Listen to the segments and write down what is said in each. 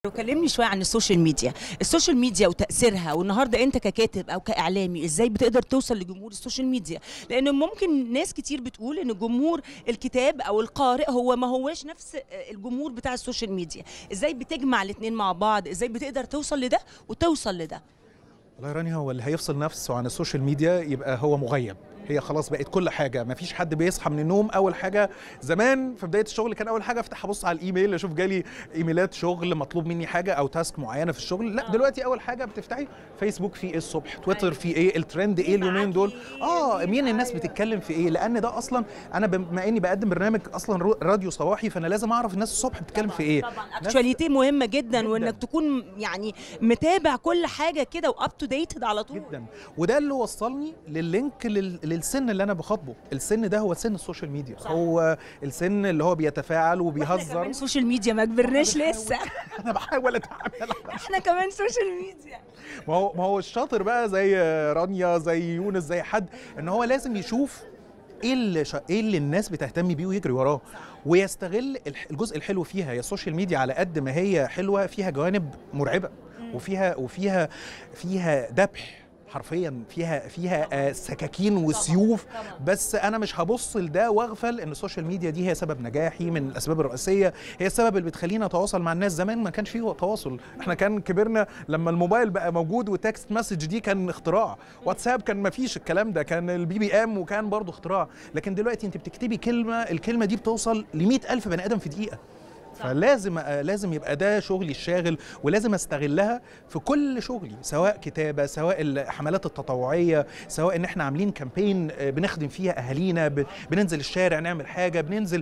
كلمني شويه عن السوشيال ميديا السوشيال ميديا وتاثيرها والنهارده انت ككاتب او كاعلامي ازاي بتقدر توصل لجمهور السوشيال ميديا لان ممكن ناس كتير بتقول ان جمهور الكتاب او القارئ هو ما هواش نفس الجمهور بتاع السوشيال ميديا ازاي بتجمع الاثنين مع بعض ازاي بتقدر توصل لده وتوصل لده والله يا رانيا هو اللي هيفصل نفسه عن السوشيال ميديا يبقى هو مغيب هي خلاص بقت كل حاجه ما فيش حد بيصحى من النوم اول حاجه زمان في بدايه الشغل كان اول حاجه افتح ابص على الايميل اشوف جالي ايميلات شغل مطلوب مني حاجه او تاسك معينه في الشغل لا دلوقتي اول حاجه بتفتحي فيسبوك في ايه الصبح تويتر في ايه الترند ايه اليومين دول اه مين الناس بتتكلم في ايه لان ده اصلا انا بما اني بقدم برنامج اصلا راديو صباحي فانا لازم اعرف الناس الصبح بتتكلم في ايه طبعا اكشواليتي مهمه جدا, جداً وانك تكون يعني متابع كل حاجه كده واب تو ديت على طول جدا وده اللي وصلني لللينك لل... للسن اللي انا بخاطبه السن ده هو سن السوشيال ميديا صح. هو السن اللي هو بيتفاعل وبيهزر احنا كمان سوشيال ميديا ما كبرناش لسه انا بحاول اتعامل احنا كمان سوشيال ميديا ما هو ما هو الشاطر بقى زي رانيا زي يونس زي حد ان هو لازم يشوف ايه اللي شا... ايه اللي الناس بتهتم بيه ويجري وراه ويستغل الجزء الحلو فيها هي السوشيال ميديا على قد ما هي حلوه فيها جوانب مرعبه وفيها وفيها فيها ذبح حرفيا فيها فيها سكاكين وسيوف بس انا مش هبص لده واغفل ان السوشيال ميديا دي هي سبب نجاحي من الاسباب الرئيسيه هي السبب اللي بتخلينا اتواصل مع الناس زمان ما كانش فيه تواصل احنا كان كبرنا لما الموبايل بقى موجود وتكست مسج دي كان اختراع واتساب كان ما فيش الكلام ده كان البي بي ام وكان برضه اختراع لكن دلوقتي انت بتكتبي كلمه الكلمه دي بتوصل ل ألف بني ادم في دقيقه فلازم لازم يبقى ده شغلي الشاغل ولازم استغلها في كل شغلي سواء كتابه سواء الحملات التطوعيه سواء ان احنا عاملين كامبين بنخدم فيها اهالينا بننزل الشارع نعمل حاجه بننزل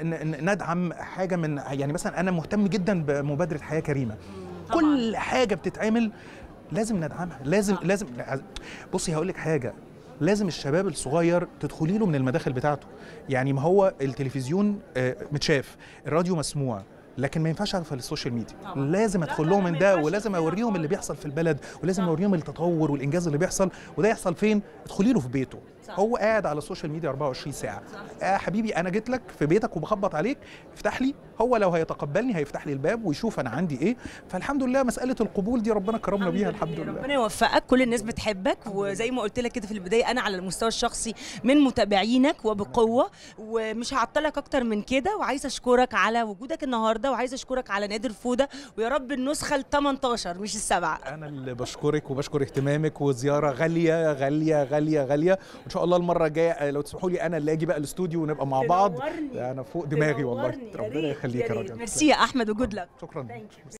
ندعم حاجه من يعني مثلا انا مهتم جدا بمبادره حياه كريمه كل حاجه بتتعمل لازم ندعمها لازم لازم بصي هقول لك حاجه لازم الشباب الصغير تدخلي له من المداخل بتاعته يعني ما هو التلفزيون متشاف الراديو مسموع لكن ما ينفعش اغفل السوشيال ميديا طبعا. لازم ادخل لهم من ده ولازم اوريهم اللي بيحصل في البلد ولازم اوريهم التطور والانجاز اللي بيحصل وده يحصل فين ادخلي له في بيته صح. هو قاعد على السوشيال ميديا 24 ساعه صح. آه حبيبي انا جيت لك في بيتك وبخبط عليك افتح لي هو لو هيتقبلني هيفتح لي الباب ويشوف انا عندي ايه فالحمد لله مساله القبول دي ربنا كرمنا بيها الحمد لله ربنا يوفقك كل الناس بتحبك وزي ما قلت لك كده في البدايه انا على المستوى الشخصي من متابعينك وبقوه ومش هعطلك اكتر من كده وعايزه اشكرك على وجودك النهارده وعايزه اشكرك على نادر فوده ويا رب النسخه ال 18 مش السبعه انا اللي بشكرك وبشكر اهتمامك وزياره غاليه غاليه غاليه غاليه وان شاء الله المره الجايه لو تسمحوا لي انا اللي اجي بقى الاستوديو ونبقى مع بعض انا فوق دماغي والله ربنا يخليك يا راجل ميرسي يا احمد وجود لك شكرا